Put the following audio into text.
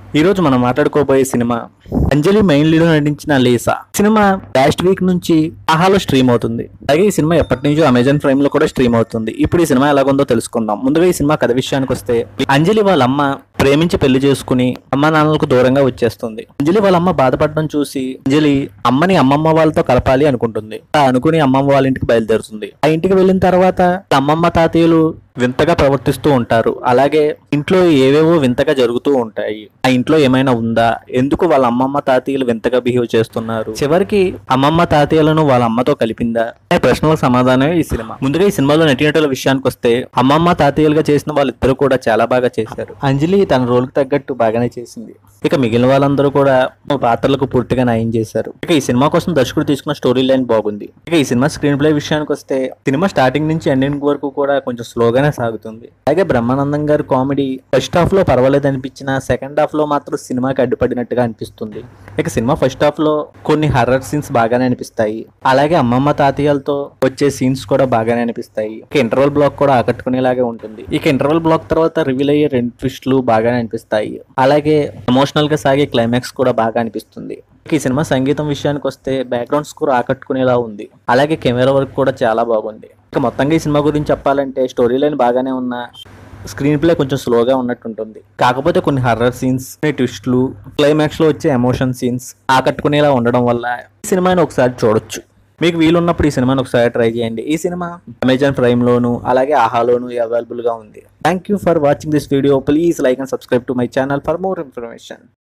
ఈ రోజు మనం మాట్లాడుకోబోయే సినిమా అంజలి మెయిన్ లీడ్ నటించిన లేసా సినిమా లాస్ట్ వీక్ నుంచి ఆహాలో స్ట్రీమ్ అవుతుంది అలాగే ఈ సినిమా ఎప్పటి నుంచో అమెజాన్ ప్రైమ్ లో కూడా స్ట్రీమ్ అవుతుంది ఇప్పుడు ఈ సినిమా ఎలాగుందో తెలుసుకుందాం ముందుగా ఈ సినిమా కథ విషయానికి వస్తే అంజలి వాళ్ళ అమ్మ ప్రేమించి పెళ్లి చేసుకుని అమ్మ నాన్నలకు దూరంగా వచ్చేస్తుంది అంజలి వాళ్ళ అమ్మ బాధపడడం చూసి అంజలి అమ్మని అమ్మమ్మ వాళ్ళతో కలపాలి అనుకుంటుంది అలా అనుకుని అమ్మమ్మ వాళ్ళ ఇంటికి బయలుదేరుతుంది ఆ ఇంటికి వెళ్ళిన తర్వాత అమ్మమ్మ తాతయ్యలు వింతగా ప్రవర్తిస్తూ ఉంటారు అలాగే ఇంట్లో ఏవేవో వింతగా జరుగుతూ ఉంటాయి ఆ ఇంట్లో ఏమైనా ఉందా ఎందుకు వాళ్ళ అమ్మమ్మ తాతయ్యలు వింతగా బిహేవ్ చేస్తున్నారు చివరికి అమ్మమ్మ తాతయ్యలను వాళ్ళ అమ్మతో కలిపిందా అనే ప్రశ్నలకు సమాధానమే ఈ సినిమా ముందుగా ఈ సినిమాలో నటీనటుల విషయానికి వస్తే అమ్మమ్మ తాతయ్యలుగా చేసిన వాళ్ళిద్దరూ కూడా చాలా బాగా చేశారు అంజలి తన రోల్కి తగ్గట్టు బాగానే చేసింది ఇక మిగిలిన వాళ్ళందరూ కూడా పాత్రలకు పూర్తిగా న్యాయం చేశారు ఇక ఈ సినిమా కోసం దర్శకుడు తీసుకున్న స్టోరీ లైన్ బాగుంది ఇక ఈ సినిమా స్క్రీన్ ప్లే విషయానికి వస్తే సినిమా స్టార్టింగ్ నుంచి ఎండింగ్ వరకు కూడా కొంచెం స్లోగానే సాగుతుంది అలాగే బ్రహ్మానందం గారి కామెడీ ఫస్ట్ హాఫ్ లో పర్వాలేదు అనిపించిన సెకండ్ హాఫ్ లో మాత్రం సినిమాకి అడ్డుపడినట్టుగా అనిపిస్తుంది ఇక సినిమా ఫస్ట్ హాఫ్ లో కొన్ని హర్రర్ సీన్స్ బాగానే అనిపిస్తాయి అలాగే అమ్మమ్మ తాతయ్యలతో వచ్చే సీన్స్ కూడా బాగానే అనిపిస్తాయి ఇక ఇంటర్వల్ బ్లాక్ కూడా ఆకట్టుకునేలాగే ఉంటుంది ఇక ఇంటర్వల్ బ్లాక్ తర్వాత రివీల్ అయ్యే రెండు ట్విస్ట్లు బాగానే అనిపిస్తాయి అలాగే ఎమోషనల్ గా సాగే క్లైమాక్స్ కూడా బాగా అనిపిస్తుంది ఇక ఈ సినిమా సంగీతం విషయానికి వస్తే బ్యాక్గ్రౌండ్ స్కోర్ ఆకట్టుకునేలా ఉంది అలాగే కెమెరా వర్క్ కూడా చాలా బాగుంది ఇక మొత్తంగా ఈ సినిమా గురించి చెప్పాలంటే స్టోరీ లైన్ బాగానే ఉన్న స్క్రీన్ ప్లే కొంచెం స్లోగా ఉన్నట్టుంటుంది కాకపోతే కొన్ని హర్రర్ సీన్స్ కొన్ని ట్విస్ట్లు క్లైమాక్స్ లో వచ్చే ఎమోషన్ సీన్స్ ఆకట్టుకునేలా ఉండడం వల్ల ఈ సినిమాని ఒకసారి చూడొచ్చు మీకు వీలున్నప్పుడు ఈ సినిమాని ఒకసారి ట్రై చేయండి ఈ సినిమా అమెజాన్ ప్రైమ్ లోను అలాగే ఆహాలోను అవైలబుల్ గా ఉంది thank you for watching this video please like and subscribe to my channel for more information